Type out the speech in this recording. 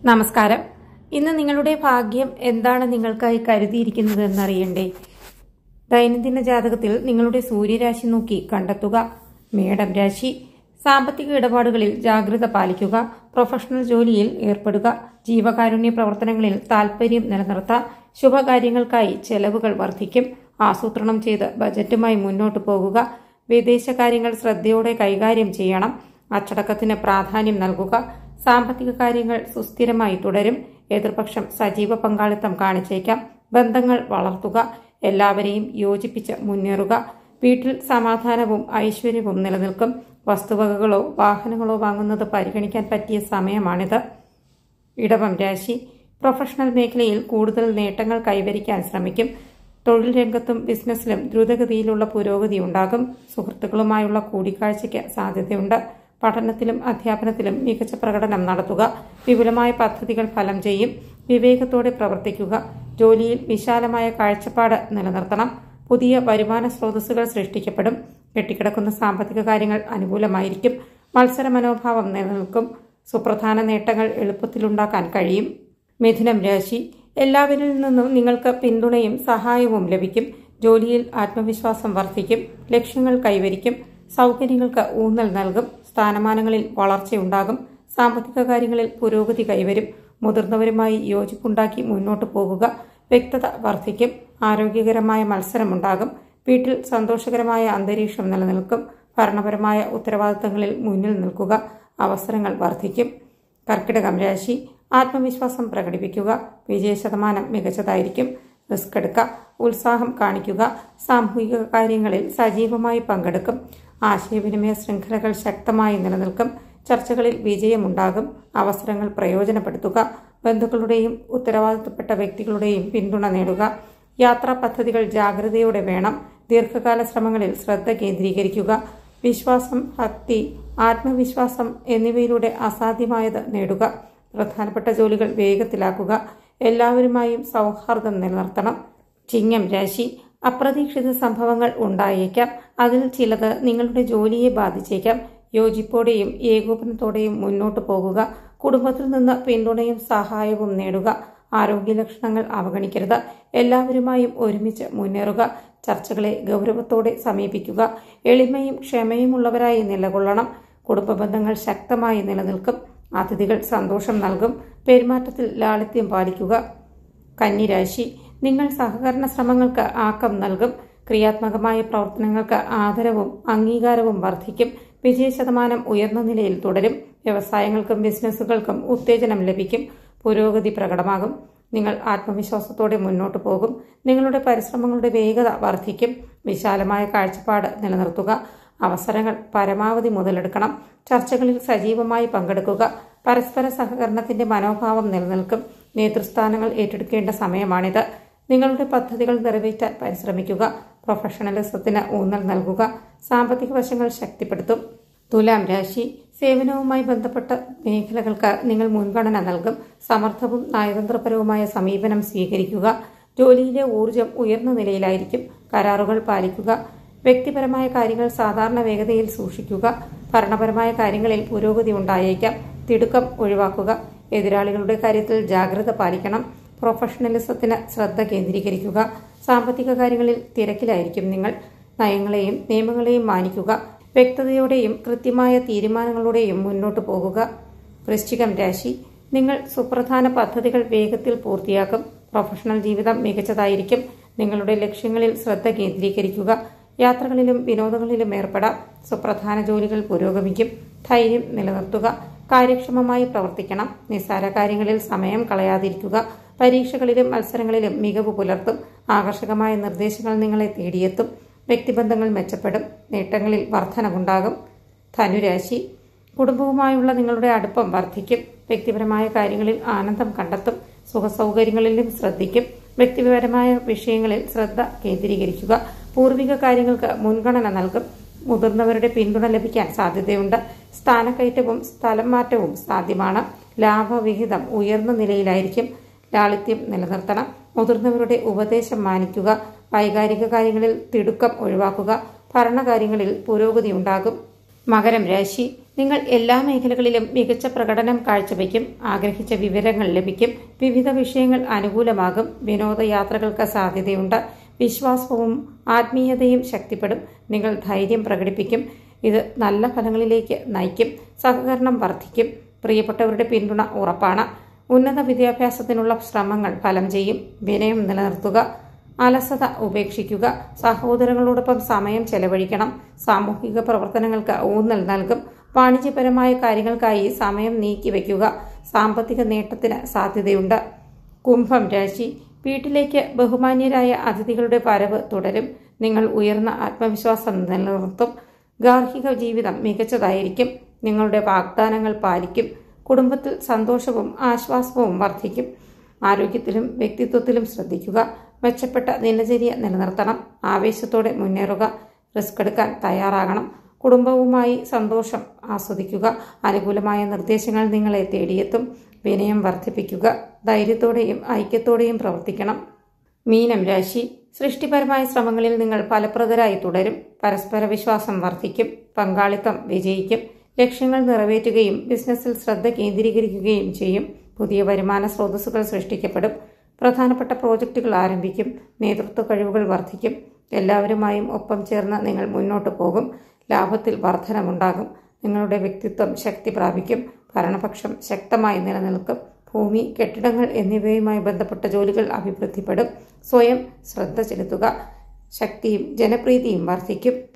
നമസ്കാരം ഇന്ന് നിങ്ങളുടെ ഭാഗ്യം എന്താണ് നിങ്ങൾക്കായി കരുതിയിരിക്കുന്നത് എന്നറിയണ്ടേ ദൈനംദിന ജാതകത്തിൽ നിങ്ങളുടെ സൂര്യരാശി നോക്കി കണ്ടെത്തുക മേടം രാശി സാമ്പത്തിക ഇടപാടുകളിൽ ജാഗ്രത പാലിക്കുക പ്രൊഫഷണൽ ജോലിയിൽ ഏർപ്പെടുക ജീവകാരുണ്യ പ്രവർത്തനങ്ങളിൽ താൽപര്യം നിലനിർത്താം ശുഭകാര്യങ്ങൾക്കായി ചെലവുകൾ വർദ്ധിക്കും ആസൂത്രണം ചെയ്ത് ബജറ്റുമായി മുന്നോട്ടു പോകുക വിദേശകാര്യങ്ങൾ ശ്രദ്ധയോടെ കൈകാര്യം ചെയ്യണം അച്ചടക്കത്തിന് പ്രാധാന്യം നൽകുക സാമ്പത്തിക കാര്യങ്ങൾ സുസ്ഥിരമായി തുടരും എതിർപക്ഷം സജീവ പങ്കാളിത്തം കാണിച്ചേക്കാം ബന്ധങ്ങൾ വളർത്തുക എല്ലാവരെയും യോജിപ്പിച്ച് മുന്നേറുക വീട്ടിൽ സമാധാനവും ഐശ്വര്യവും നിലനിൽക്കും വസ്തുവകകളോ വാഹനങ്ങളോ വാങ്ങുന്നത് പരിഗണിക്കാൻ പറ്റിയ സമയമാണിത് ഇടവം രാശി പ്രൊഫഷണൽ മേഖലയിൽ കൂടുതൽ നേട്ടങ്ങൾ കൈവരിക്കാൻ ശ്രമിക്കും തൊഴിൽ രംഗത്തും ബിസിനസ്സിലും ദ്രുതഗതിയിലുള്ള പുരോഗതി ഉണ്ടാകും സുഹൃത്തുക്കളുമായുള്ള കൂടിക്കാഴ്ചയ്ക്ക് സാധ്യതയുണ്ട് പഠനത്തിലും അധ്യാപനത്തിലും മികച്ച പ്രകടനം നടത്തുക വിപുലമായ പദ്ധതികൾ ഫലം ചെയ്യും വിവേകത്തോടെ പ്രവർത്തിക്കുക ജോലിയിൽ വിശാലമായ കാഴ്ചപ്പാട് നിലനിർത്തണം പുതിയ വരുമാന സ്രോതസ്സുകൾ സൃഷ്ടിക്കപ്പെടും കെട്ടിക്കിടക്കുന്ന സാമ്പത്തിക കാര്യങ്ങൾ അനുകൂലമായിരിക്കും മത്സര മനോഭാവം നിലനിൽക്കും സുപ്രധാന നേട്ടങ്ങൾ എളുപ്പത്തിലുണ്ടാക്കാൻ കഴിയും മിഥുനം രാശി എല്ലാവരിൽ നിന്നും നിങ്ങൾക്ക് പിന്തുണയും സഹായവും ലഭിക്കും ജോലിയിൽ ആത്മവിശ്വാസം വർദ്ധിക്കും ലക്ഷ്യങ്ങൾ കൈവരിക്കും സൗകര്യങ്ങൾക്ക് ഊന്നൽ നൽകും സ്ഥാനമാനങ്ങളിൽ വളർച്ചയുണ്ടാകും സാമ്പത്തിക കാര്യങ്ങളിൽ പുരോഗതി കൈവരും മുതിർന്നവരുമായി യോജിപ്പുണ്ടാക്കി മുന്നോട്ടു പോകുക വ്യക്തത വർദ്ധിക്കും ആരോഗ്യകരമായ മത്സരമുണ്ടാകും വീട്ടിൽ സന്തോഷകരമായ അന്തരീക്ഷം നിലനിൽക്കും ഭരണപരമായ ഉത്തരവാദിത്തങ്ങളിൽ മുന്നിൽ നിൽക്കുക അവസരങ്ങൾ വർദ്ധിക്കും കർക്കിടകം രാശി ആത്മവിശ്വാസം പ്രകടിപ്പിക്കുക വിജയശതമാനം മികച്ചതായിരിക്കും റിസ്ക് എടുക്കുക ഉത്സാഹം കാണിക്കുക സാമൂഹിക കാര്യങ്ങളിൽ സജീവമായി പങ്കെടുക്കും ആശയവിനിമയ ശൃംഖലകൾ ശക്തമായി നിലനിൽക്കും ചർച്ചകളിൽ വിജയമുണ്ടാകും അവസരങ്ങൾ പ്രയോജനപ്പെടുത്തുക ബന്ധുക്കളുടെയും ഉത്തരവാദിത്തപ്പെട്ട വ്യക്തികളുടെയും പിന്തുണ നേടുക യാത്രാ പദ്ധതികൾ ജാഗ്രതയോടെ വേണം ദീർഘകാല ശ്രമങ്ങളിൽ ശ്രദ്ധ കേന്ദ്രീകരിക്കുക വിശ്വാസം ഭക്തി ആത്മവിശ്വാസം എന്നിവയിലൂടെ അസാധ്യമായത് നേടുക പ്രധാനപ്പെട്ട ജോലികൾ വേഗത്തിലാക്കുക എല്ലാവരുമായും സൗഹാർദ്ദം നിലനിർത്തണം ചിങ്ങം രാശി അപ്രതീക്ഷിത സംഭവങ്ങൾ ഉണ്ടായേക്കാം അതിൽ ചിലത് നിങ്ങളുടെ ജോലിയെ ബാധിച്ചേക്കാം യോജിപ്പോടെയും ഏകോപനത്തോടെയും മുന്നോട്ടു പോകുക കുടുംബത്തിൽ നിന്ന് പിന്തുണയും സഹായവും നേടുക ആരോഗ്യ ലക്ഷണങ്ങൾ അവഗണിക്കരുത് എല്ലാവരുമായും ഒരുമിച്ച് മുന്നേറുക ചർച്ചകളെ ഗൗരവത്തോടെ സമീപിക്കുക എളിമയും ക്ഷമയുമുള്ളവരായി നിലകൊള്ളണം കുടുംബ ബന്ധങ്ങൾ ശക്തമായി നിലനിൽക്കും അതിഥികൾ സന്തോഷം നൽകും പെരുമാറ്റത്തിൽ ലാളിത്യം പാലിക്കുക കന്നിരാശി നിങ്ങൾ സഹകരണ ശ്രമങ്ങൾക്ക് ആക്കം നൽകും ക്രിയാത്മകമായ പ്രവർത്തനങ്ങൾക്ക് ആദരവും അംഗീകാരവും വർദ്ധിക്കും വിജയശതമാനം ഉയർന്ന നിലയിൽ തുടരും വ്യവസായങ്ങൾക്കും ബിസിനസ്സുകൾക്കും ഉത്തേജനം ലഭിക്കും പുരോഗതി പ്രകടമാകും നിങ്ങൾ ആത്മവിശ്വാസത്തോടെ മുന്നോട്ടു പോകും നിങ്ങളുടെ പരിശ്രമങ്ങളുടെ വേഗത വർദ്ധിക്കും വിശാലമായ കാഴ്ചപ്പാട് നിലനിർത്തുക അവസരങ്ങൾ പരമാവധി മുതലെടുക്കണം ചർച്ചകളിൽ സജീവമായി പങ്കെടുക്കുക പരസ്പര സഹകരണത്തിന്റെ മനോഭാവം നിലനിൽക്കും നേതൃസ്ഥാനങ്ങൾ ഏറ്റെടുക്കേണ്ട സമയമാണിത് നിങ്ങളുടെ പദ്ധതികൾ നിറവേറ്റാൻ പരിശ്രമിക്കുക പ്രൊഫഷണലിസത്തിന് ഊന്നൽ നൽകുക സാമ്പത്തിക വശങ്ങൾ ശക്തിപ്പെടുത്തും തുലാം രാശി സേവനവുമായി ബന്ധപ്പെട്ട മേഖലകൾക്ക് നിങ്ങൾ മുൻഗണന നൽകും സമർത്ഥവും നയതന്ത്രപരവുമായ സമീപനം സ്വീകരിക്കുക ജോലിയിലെ ഊർജം ഉയർന്ന നിലയിലായിരിക്കും കരാറുകൾ പാലിക്കുക വ്യക്തിപരമായ കാര്യങ്ങൾ സാധാരണ വേഗതയിൽ സൂക്ഷിക്കുക ഭരണപരമായ കാര്യങ്ങളിൽ പുരോഗതി ഉണ്ടായേക്കാം തിടുക്കം ഒഴിവാക്കുക എതിരാളികളുടെ കാര്യത്തിൽ ജാഗ്രത പാലിക്കണം പ്രൊഫഷണലിസത്തിന് ശ്രദ്ധ കേന്ദ്രീകരിക്കുക സാമ്പത്തിക കാര്യങ്ങളിൽ തിരക്കിലായിരിക്കും നിങ്ങൾ നയങ്ങളെയും നിയമങ്ങളെയും മാനിക്കുക വ്യക്തതയോടെയും കൃത്യമായ തീരുമാനങ്ങളോടെയും മുന്നോട്ടു പോകുക വൃശ്ചികം രാശി നിങ്ങൾ സുപ്രധാന പദ്ധതികൾ വേഗത്തിൽ പൂർത്തിയാക്കും പ്രൊഫഷണൽ ജീവിതം മികച്ചതായിരിക്കും നിങ്ങളുടെ ലക്ഷ്യങ്ങളിൽ ശ്രദ്ധ കേന്ദ്രീകരിക്കുക യാത്രകളിലും വിനോദങ്ങളിലും ഏർപ്പെടാം സുപ്രധാന ജോലികൾ പുരോഗമിക്കും ധൈര്യം നിലനിർത്തുക കാര്യക്ഷമമായി പ്രവർത്തിക്കണം നിസ്സാര കാര്യങ്ങളിൽ സമയം കളയാതിരിക്കുക പരീക്ഷകളിലും മത്സരങ്ങളിലും മികവ് പുലർത്തും ആകർഷകമായ നിർദ്ദേശങ്ങൾ നിങ്ങളെ തേടിയെത്തും വ്യക്തിബന്ധങ്ങൾ മെച്ചപ്പെടും നേട്ടങ്ങളിൽ വർധനവുണ്ടാകും ധനുരാശി കുടുംബവുമായുള്ള നിങ്ങളുടെ അടുപ്പം വർദ്ധിക്കും വ്യക്തിപരമായ കാര്യങ്ങളിൽ ആനന്ദം കണ്ടെത്തും സുഖസൗകര്യങ്ങളിലും ശ്രദ്ധിക്കും വ്യക്തിപരമായ വിഷയങ്ങളിൽ ശ്രദ്ധ കേന്ദ്രീകരിക്കുക പൂർവിക കാര്യങ്ങൾക്ക് മുൻഗണന നൽകും മുതിർന്നവരുടെ പിന്തുണ ലഭിക്കാൻ സാധ്യതയുണ്ട് സ്ഥാനക്കയറ്റവും സ്ഥലം മാറ്റവും സാധ്യമാണ് ലാഭവിഹിതം ഉയർന്ന നിലയിലായിരിക്കും ലാളിത്യം നിലനിർത്തണം മുതിർന്നവരുടെ ഉപദേശം മാനിക്കുക വൈകാരിക കാര്യങ്ങളിൽ തിടുക്കം ഒഴിവാക്കുക ഭരണകാര്യങ്ങളിൽ പുരോഗതി ഉണ്ടാകും മകരം രാശി നിങ്ങൾ എല്ലാ മേഖലകളിലും മികച്ച പ്രകടനം കാഴ്ചവെക്കും ആഗ്രഹിച്ച വിവരങ്ങൾ ലഭിക്കും വിവിധ വിഷയങ്ങൾ അനുകൂലമാകും വിനോദയാത്രകൾക്ക് സാധ്യതയുണ്ട് വിശ്വാസവും ആത്മീയതയും ശക്തിപ്പെടും നിങ്ങൾ ധൈര്യം പ്രകടിപ്പിക്കും ഇത് നല്ല ഫലങ്ങളിലേക്ക് നയിക്കും സഹകരണം വർദ്ധിക്കും പ്രിയപ്പെട്ടവരുടെ പിന്തുണ ഉറപ്പാണ് ഉന്നത വിദ്യാഭ്യാസത്തിനുള്ള ശ്രമങ്ങൾ ഫലം ചെയ്യും വിനയം നിലനിർത്തുക അലസത ഉപേക്ഷിക്കുക സഹോദരങ്ങളോടൊപ്പം സമയം ചെലവഴിക്കണം സാമൂഹിക പ്രവർത്തനങ്ങൾക്ക് ഊന്നൽ നൽകും വാണിജ്യപരമായ കാര്യങ്ങൾക്കായി സമയം നീക്കിവെക്കുക സാമ്പത്തിക നേട്ടത്തിന് സാധ്യതയുണ്ട് കുംഭം രാശി വീട്ടിലേക്ക് ബഹുമാന്യരായ അതിഥികളുടെ വരവ് തുടരും നിങ്ങൾ ഉയർന്ന ആത്മവിശ്വാസം നിലനിർത്തും ഗാർഹിക ജീവിതം മികച്ചതായിരിക്കും നിങ്ങളുടെ വാഗ്ദാനങ്ങൾ പാലിക്കും കുടുംബത്തിൽ സന്തോഷവും ആശ്വാസവും വർദ്ധിക്കും ആരോഗ്യത്തിലും വ്യക്തിത്വത്തിലും ശ്രദ്ധിക്കുക മെച്ചപ്പെട്ട ദിനചര്യ നിലനിർത്തണം ആവേശത്തോടെ മുന്നേറുക റിസ്ക് എടുക്കാൻ തയ്യാറാകണം കുടുംബവുമായി സന്തോഷം ആസ്വദിക്കുക അനുകൂലമായ നിർദ്ദേശങ്ങൾ നിങ്ങളെ തേടിയെത്തും വിനയം വർദ്ധിപ്പിക്കുക ധൈര്യത്തോടെയും ഐക്യത്തോടെയും പ്രവർത്തിക്കണം മീനം രാശി സൃഷ്ടിപരമായ ശ്രമങ്ങളിൽ നിങ്ങൾ ഫലപ്രദരായി തുടരും പരസ്പര വിശ്വാസം വർദ്ധിക്കും പങ്കാളിത്തം വിജയിക്കും ലക്ഷ്യങ്ങൾ നിറവേറ്റുകയും ബിസിനസ്സിൽ ശ്രദ്ധ കേന്ദ്രീകരിക്കുകയും ചെയ്യും പുതിയ വരുമാന സ്രോതസ്സുകൾ സൃഷ്ടിക്കപ്പെടും പ്രധാനപ്പെട്ട പ്രോജക്റ്റുകൾ ആരംഭിക്കും നേതൃത്വ കഴിവുകൾ വർദ്ധിക്കും എല്ലാവരുമായും ഒപ്പം ചേർന്ന് നിങ്ങൾ മുന്നോട്ട് പോകും ലാഭത്തിൽ വർധനമുണ്ടാകും നിങ്ങളുടെ വ്യക്തിത്വം ശക്തി പ്രാപിക്കും ഭരണപക്ഷം ശക്തമായി നിലനിൽക്കും ഭൂമി കെട്ടിടങ്ങൾ എന്നിവയുമായി ബന്ധപ്പെട്ട ജോലികൾ അഭിവൃദ്ധിപ്പെടും സ്വയം ശ്രദ്ധ ചെലുത്തുക ശക്തിയും ജനപ്രീതിയും വർദ്ധിക്കും